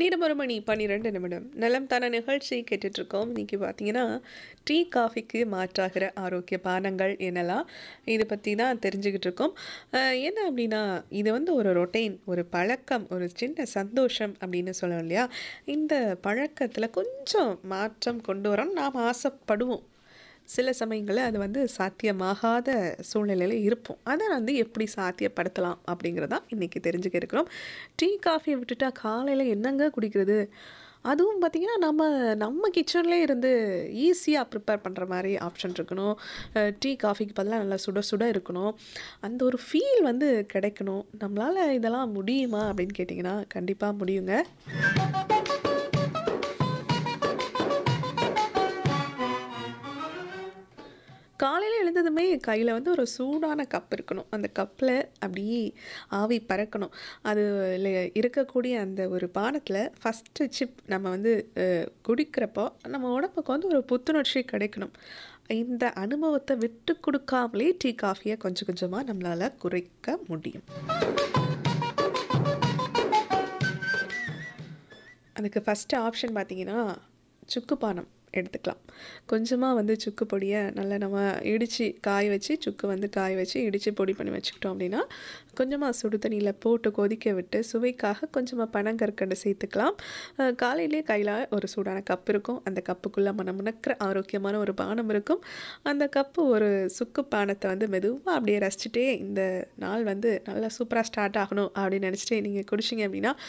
நேரம் ஒரு மணி பன்னிரெண்டு நிமிடம் நலம் தான நிகழ்ச்சி கேட்டுட்ருக்கோம் இன்னைக்கு பார்த்தீங்கன்னா டீ காஃபிக்கு மாற்றாகிற ஆரோக்கிய பானங்கள் என்னெல்லாம் இதை பற்றி தான் தெரிஞ்சுக்கிட்டு இருக்கோம் அஹ் என்ன அப்படின்னா இது வந்து ஒரு ரொட்டீன் ஒரு பழக்கம் ஒரு சின்ன சந்தோஷம் அப்படின்னு சொல்லணும் இல்லையா இந்த பழக்கத்தில் கொஞ்சம் மாற்றம் கொண்டு வரோம் நாம் ஆசைப்படுவோம் சில சமயங்களில் அது வந்து சாத்தியமாகாத சூழ்நிலையில் இருப்போம் அதை வந்து எப்படி சாத்தியப்படுத்தலாம் அப்படிங்கிறதான் இன்றைக்கி தெரிஞ்சுக்க இருக்கிறோம் டீ காஃபியை விட்டுட்டா காலையில் என்னங்க குடிக்கிறது அதுவும் பார்த்திங்கன்னா நம்ம நம்ம கிச்சன்லேயே இருந்து ஈஸியாக ப்ரிப்பேர் பண்ணுற மாதிரி ஆப்ஷன் இருக்கணும் அஹ் டீ காஃபிக்கு பதிலாக நல்லா சுட சுட இருக்கணும் அந்த ஒரு ஃபீல் வந்து கிடைக்கணும் நம்மளால் இதெல்லாம் முடியுமா அப்படின்னு கேட்டிங்கன்னா கண்டிப்பாக முடியுங்க காலையில் எழுந்ததுமே கையில் வந்து ஒரு சூடான கப் இருக்கணும் அந்த கப்பில் அப்படியே ஆவி பறக்கணும் அது இருக்கக்கூடிய அந்த ஒரு பானத்தில் ஃபஸ்ட்டு சிப் நம்ம வந்து அஹ், குடிக்கிறப்போ நம்ம உடம்புக்கு வந்து ஒரு புத்துணர்ச்சி கிடைக்கணும் இந்த அனுபவத்தை விட்டு கொடுக்காமலே டீ காஃபியை கொஞ்சம் கொஞ்சமாக நம்மளால் குறைக்க முடியும் அதுக்கு ஃபஸ்ட்டு ஆப்ஷன் பார்த்தீங்கன்னா சுக்கு பானம் எடுத்துக்கலாம் கொஞ்சமாக வந்து சுக்கு பொடியை நல்லா நம்ம இடித்து காய வச்சு சுக்கு வந்து காய வச்சு இடித்து பொடி பண்ணி வச்சுக்கிட்டோம் அப்படின்னா கொஞ்சமாக சுடு தண்ணியில் போட்டு கொதிக்க விட்டு சுவைக்காக கொஞ்சமாக பனங்கற்கண்டு சேர்த்துக்கலாம் அஹ் காலையிலே கையில் ஒரு சூடான கப் இருக்கும் அந்த கப்புக்குள்ளே மனம் முனக்கிற ஆரோக்கியமான ஒரு பானம் இருக்கும் அந்த கப்பு ஒரு சுக்கு பானத்தை வந்து மெதுவாக அப்படியே ரசிச்சுட்டே இந்த நாள் வந்து நல்லா சூப்பராக ஸ்டார்ட் ஆகணும் அப்படின்னு நினச்சிட்டு நீங்கள் குடிச்சிங்க அப்படின்னா